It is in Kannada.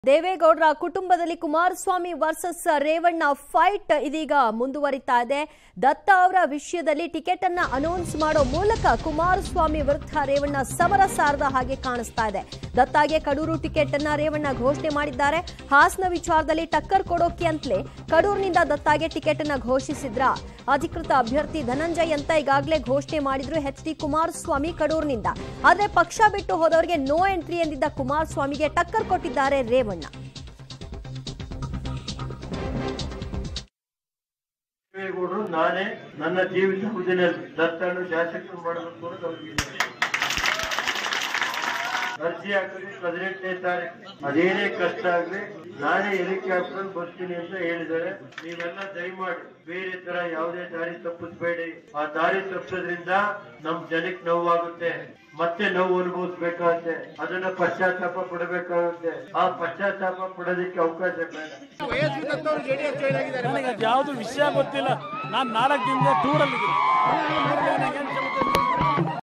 ದೇವೇಗೌಡರ ಕುಟುಂಬದಲ್ಲಿ ಕುಮಾರಸ್ವಾಮಿ ವರ್ಸಸ್ ರೇವಣ್ಣ ಫೈಟ್ ಇದೀಗ ಮುಂದುವರಿತಾ ಇದೆ ದತ್ತ ಅವರ ವಿಷಯದಲ್ಲಿ ಟಿಕೆಟ್ ಅನ್ನ ಅನೌನ್ಸ್ ಮಾಡೋ ಮೂಲಕ ಕುಮಾರಸ್ವಾಮಿ ವಿರುದ್ಧ ರೇವಣ್ಣ ಸಮರ ಸಾರದ ಹಾಗೆ ಕಾಣಿಸ್ತಾ ಇದೆ ದತ್ತಾಗೆ ಕಡೂರು ಟಿಕೆಟ್ ಅನ್ನ ರೇವಣ್ಣ ಘೋಷಣೆ ಮಾಡಿದ್ದಾರೆ ಹಾಸನ ವಿಚಾರದಲ್ಲಿ ಟಕ್ಕರ್ ಕೊಡೋಕೆ ಅಂತಲೇ ಕಡೂರಿನಿಂದ ದತ್ತಾಗೆ ಟಿಕೆಟ್ ಅನ್ನ ಘೋಷಿಸಿದ್ರ ಅಧಿಕೃತ ಅಭ್ಯರ್ಥಿ ಧನಂಜಯ್ ಅಂತ ಈಗಾಗಲೇ ಘೋಷಣೆ ಮಾಡಿದ್ರು ಎಚ್ ಡಿ ಕುಮಾರಸ್ವಾಮಿ ಕಡೂರಿನಿಂದ ಆದ್ರೆ ಪಕ್ಷ ಬಿಟ್ಟು ಹೋದವರಿಗೆ ನೋ ಎಂಟ್ರಿ ಎಂದಿದ್ದ ಕುಮಾರಸ್ವಾಮಿಗೆ ಟಕ್ಕರ್ ಕೊಟ್ಟಿದ್ದಾರೆ ರೇವಣ್ಣ ದೇವೇಗೌಡರು ನಾನೇ ನನ್ನ ಜೀವಿತ ಅವಧಿನಲ್ಲಿ ದತ್ತನ್ನು ಶಾಸಕರು ಮಾಡಬೇಕು ಅಂತ ಅವ್ರಿಗೆ ಅರ್ಜಿ ಹಾಕಿದ್ರೆ ಹದಿನೆಂಟನೇ ತಾರೀಕು ಅದೇನೇ ಕಷ್ಟ ಆಗ್ಲಿ ನಾನೇ ಹೆಲಿಕಾಪ್ಟರ್ ಬರ್ತೀನಿ ಅಂತ ಹೇಳಿದ್ದಾರೆ ನೀವೆಲ್ಲ ದಯಮಾಡಿ ಬೇರೆ ತರ ಯಾವುದೇ ದಾರಿ ತಪ್ಪಿಸ್ಬೇಡಿ ಆ ದಾರಿ ತಪ್ಪಿಸೋದ್ರಿಂದ ನಮ್ ಜನಕ್ಕೆ ನೋವಾಗುತ್ತೆ ಮತ್ತೆ ನೋವು ಅನುಭವಿಸ್ಬೇಕಾಗುತ್ತೆ ಅದನ್ನ ಪಶ್ಚಾತ್ತಾಪ ಪಡಬೇಕಾಗುತ್ತೆ ಆ ಪಶ್ಚಾತ್ತಾಪ ಪಡೋದಕ್ಕೆ ಅವಕಾಶ ಬೇಡ ನನಗೆ ಅದು ಯಾವುದು ವಿಷಯ ಗೊತ್ತಿಲ್ಲ ನಾನು ನಾಲ್ಕು ದಿನದ ಟೂರಲ್ಲಿ ಇದ್ದೀನಿ